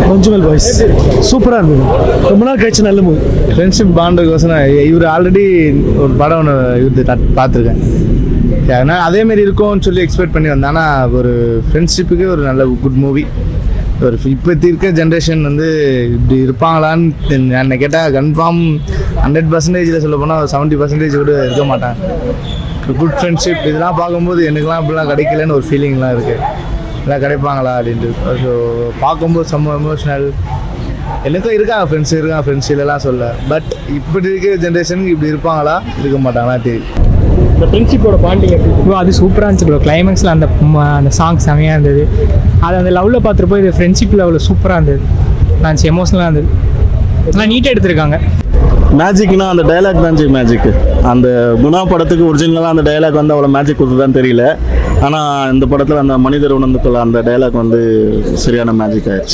Manjummel boys சூப்பராக இருந்தது ரொம்ப நாள் கழிச்சு நல்ல மூவி ஃப்ரெண்ட்ஷிப் பாண்டுக்கோசரம் இவர் ஆல்ரெடி ஒரு படம் ஒன்று இது பார்த்துருக்கேன் ஏன்னா அதேமாரி இருக்கும்னு சொல்லி எக்ஸ்பெக்ட் பண்ணி வந்தேன் ஆனால் ஒரு ஃப்ரெண்ட்ஷிப்புக்கு ஒரு நல்ல குட் மூவி ஒரு இப்போ இருக்க ஜென்ரேஷன் வந்து இப்படி இருப்பாங்களான்னு என்னை கேட்டால் கன்ஃபார்ம் ஹண்ட்ரட் பர்சன்டேஜில் சொல்ல போனால் ஒரு செவன்ட்டி பர்சன்டேஜ் கூட இருக்க மாட்டாங்க குட் ஃப்ரெண்ட்ஷிப் இதெல்லாம் பார்க்கும்போது எனக்குலாம் இப்படிலாம் கிடைக்கலன்னு ஒரு ஃபீலிங்லாம் இருக்குது இதெல்லாம் கிடைப்பாங்களா அப்படின்ட்டு ஸோ பார்க்கும்போது செம்ம எமோஷ்னல் எனக்கும் இருக்காங்க ஃப்ரெண்ட்ஸ் இருக்காங்க ஃப்ரெண்ட்ஸ் இல்லைலாம் சொல்ல பட் இப்படி இருக்கிற ஜென்ரேஷனுக்கு இப்படி இருப்பாங்களா இருக்க மாட்டாங்களா தெரியும் இந்த ஃப்ரெண்ட்ஷிப்போட பாண்டிங் எப்படி ப்ரோ அது சூப்பராக இருந்துச்சு ப்ரோ கிளைமேக்ஸில் அந்த ம- அந்த சாங் செமையாக இருந்தது அது அந்த லவ்வில் பார்த்துட்டு இது ஃப்ரெண்ட்ஷிப் லெவலில் சூப்பராக இருந்தது நான் எமோஷனலாக இருந்தது நல்லா நீட்டாக எடுத்திருக்காங்க மேஜிக்னா அந்த டைலாக் தான் ஜி மேஜிக் அந்த குணா படத்துக்கு ஒரிஜினலாக அந்த டைலாக் வந்து அவ்வளோ மேஜிக் கொடுத்துதான் தெரியல ஆனால் இந்த படத்தில் அந்த மனிதர் உணர்ந்துக்குள்ள அந்த டைலாக் வந்து சரியான மேஜிக் ஆயிடுச்சு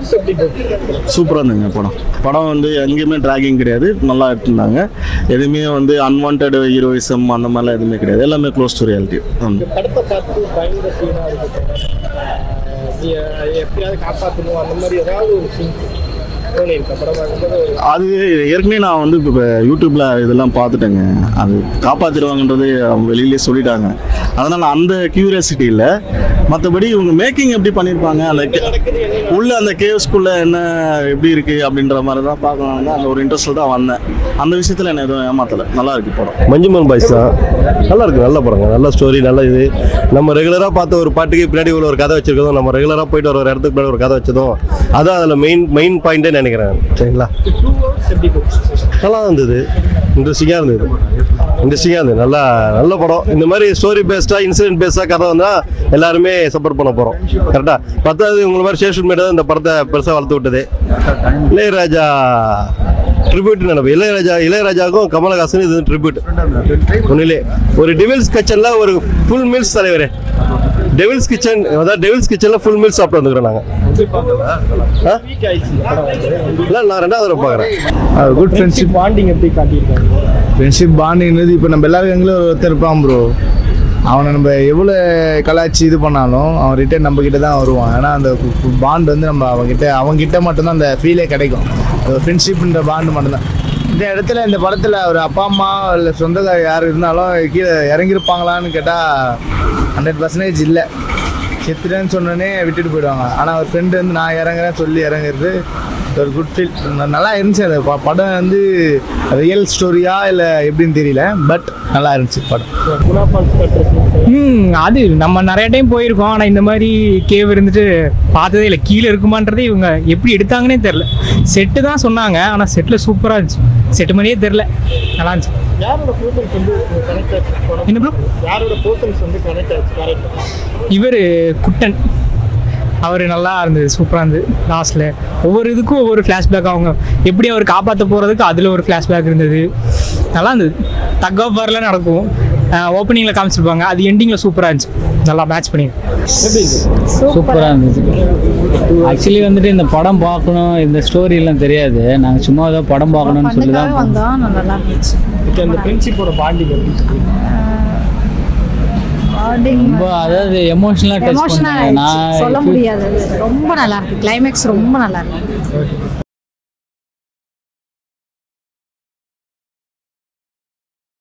சூப்பராக இருந்துங்க படம் படம் வந்து எங்கேயுமே ட்ராகிங் கிடையாது நல்லா எடுத்திருந்தாங்க எதுவுமே வந்து அன்வான்ட் ஹீரோயிசம் அந்த மாதிரிலாம் எதுவுமே கிடையாது எல்லாமே க்ளோஸ் டு ரியாலிட்டி படத்தை பார்த்து பயங்கர சீனாக இருக்கும் எப்படியாவது காப்பாற்றணும் அந்த மாதிரி ஏதாவது ஒரு சீன் தோணியிருக்கா படம் பார்க்கும்போது ஒரு அது ஏற்கனவே நான் வந்து இப்போ யூடியூப்ல இதெல்லாம் பார்த்துட்டேங்க அது காப்பாற்றிடுவாங்கன்றது அவங்க வெளியிலேயே சொல்லிட்டாங்க அதனால அந்த கியூரியாசிட்டி இல்லை மற்றபடி இவங்க மேக்கிங் எப்படி பண்ணியிருப்பாங்க அந்த ca- உள்ள அந்த கேவ்ஸ்குள்ள என்ன எப்படி இருக்கு அப்படின்ற மாதிரி தான் பார்க்கணும் அந்த ஒரு இன்ட்ரெஸ்ட்டில் தான் வந்தேன் அந்த விஷயத்தில் என்ன எதுவும் ஏமாத்தலை நல்லா இருக்கு படம் மஞ்சுமன் பாய்ஸ் தான் நல்லா இருக்கு நல்ல படங்க நல்ல ஸ்டோரி நல்ல இது நம்ம ரெகுலராக பார்த்த ஒரு பாட்டுக்கு பின்னாடி உள்ள ஒரு கதை வச்சிருக்கதும் நம்ம ரெகுலராக போயிட்டு வர ஒரு இடத்துக்கு பின்னாடி ஒரு கதை வச்சதும் அதான் அதில் மெயின் மெயின் பாயிண்ட்டே நினைக்கிறேன் சரிங்களா டூ ஹவர்ஸ் எப்படி போச்சு நல்லா இருந்தது இன்ட்ரெஸ்டிங்காக இருந்தது இன்ட்ரெஸ்டிங்காக இருந்தது நல்லா நல்ல படம் இந்த மாதிரி ஸ்டோரி பேஸ்டாக இன்சிடென்ட் பேஸ்டாக கதை வந்தால் எல்லாருமே சப்போர்ட் பண்ண போகிறோம் கரெக்டாக பத்தாவது உங்களை மாதிரி சோஷியல் மீடியா இந்த படத்தை பெருசாக வளர்த்து விட்டது இளையராஜா ட்ரிபியூட் நினைப்பு இளையராஜா இளையராஜாவுக்கும் கமலஹாசன் இது ட்ரிபியூட் உண்மையிலே ஒரு டெவில்ஸ் கிச்சனில் ஒரு ஃபுல் மீல்ஸ் தலைவரே டெவில்ஸ் கிச்சன் அதாவது டெவில்ஸ் கிச்சனில் ஃபுல் மீல்ஸ் சாப்பிட்டு வந்துக்கிறோம் நாங்கள் ஆ வீக் ஆயிடுச்சு படம் வந்து இல்லை நான் ரெண்டாவது தடவை பார்க்குறேன் குட் ஃப்ரெண்ட்ஷிப் பாண்டிங் எப்படி காட்டியிருக்காங்க ஃப்ரெண்ட்ஷிப் பாண்டிங்கிறது இப்போ நம்ம எல்லாரும் எங்களும் ஒருத்தர் இருப்பான் ப்ரோ அவனை நம்ம எவ்வளோ கலாச்சி இது பண்ணாலும் அவன் ரிட்டர்ன் நம்ம கிட்ட தான் வருவான் ஏன்னா அந்த பாண்ட் வந்து நம்ம அவங்ககிட்ட அவங்ககிட்ட மட்டும்தான் அந்த ஃபீலே கிடைக்கும் ஃப்ரெண்ட்ஷிப்ன்ற பாண்டு மட்டும்தான் இந்த இடத்துல இந்த படத்தில் ஒரு அப்பா அம்மா இல்லை சொந்தக்கார யார் இருந்தாலும் கீழே இறங்கியிருப்பாங்களான்னு கேட்டால் ஹண்ட்ரட் பர்சன்டேஜ் இல்லை செத்துட்டேன்னு சொன்னோடனே விட்டுட்டு போயிடுவாங்க ஆனால் ஒரு ஃப்ரெண்டு வந்து நான் இறங்குறேன் சொல்லி இறங்குறது ஒரு குட் ஃபீல் நல்லா இருந்துச்சு அந்த ப- படம் வந்து ரியல் ஸ்டோரியா இல்லை எப்படின்னு தெரியல பட் நல்லா இருந்துச்சு படம் குணா ஃபால்ஸ் கட்டுற scene. ம் அது நம்ம நிறைய டைம் போயிருக்கோம் ஆனால் இந்த மாதிரி கேவ் இருந்துட்டு பார்த்ததே இல்லை கீழே இருக்குமான்றதே இவங்க எப்படி எடுத்தாங்கன்னே தெரில செட்டு தான் சொன்னாங்க ஆனால் செட்டில் சூப்பராக இருந்துச்சு செட்டு மாதிரியே தெரில நல்லா இருந்துச்சு யாரோட போர்ஷன்ஸ் வந்து கனெக்ட் ஆச்சு படம் என்ன ப்ரோ யாரோட போர்ஷன்ஸ் வந்து கனெக்ட் ஆச்சு கரெக்ட் இவர் குட்டன் அவர் நல்லா இருந்தது சூப்பராக இருந்தது லாஸ்ட்டில் ஒவ்வொரு இதுக்கும் ஒவ்வொரு ஃப்ளாஷ்பேக் அவங்க எப்படி அவர் காப்பாற்ற போகிறதுக்கு அதில் ஒரு ஃப்ளாஷ்பேக் இருந்தது நல்லா இருந்தது தக் ஆஃப் வாரில் நடக்கும் ஓப்பனிங்கில் காமிச்சிருப்பாங்க அது எண்டிங்கில் சூப்பராக இருந்துச்சு நல்லா மேட்ச் பண்ணி சூப்பராக இருந்துச்சு ஆக்சுவலி வந்துட்டு இந்த படம் பார்க்கணும் இந்த ஸ்டோரி எல்லாம் தெரியாது நாங்கள் சும்மா ஏதோ படம் பார்க்கணும்னு சொல்லி தான் பண்ணுக்காக வந்தோம் நல்லா இருந்துச்சு இப்போ அந்த ஃப்ரெண்ட்ஷிப்போட பாண்டிங் எப்படி பாண்டிங் ரொம்ப அதாவது எமோஷனலாக டச் எமோஷனல் பண்ணாங்க சொல்ல நான் முடியாது ரொம்ப நல்லா இருக்கு கிளைமேக்ஸ் ரொம்ப நல்லா இருக்கு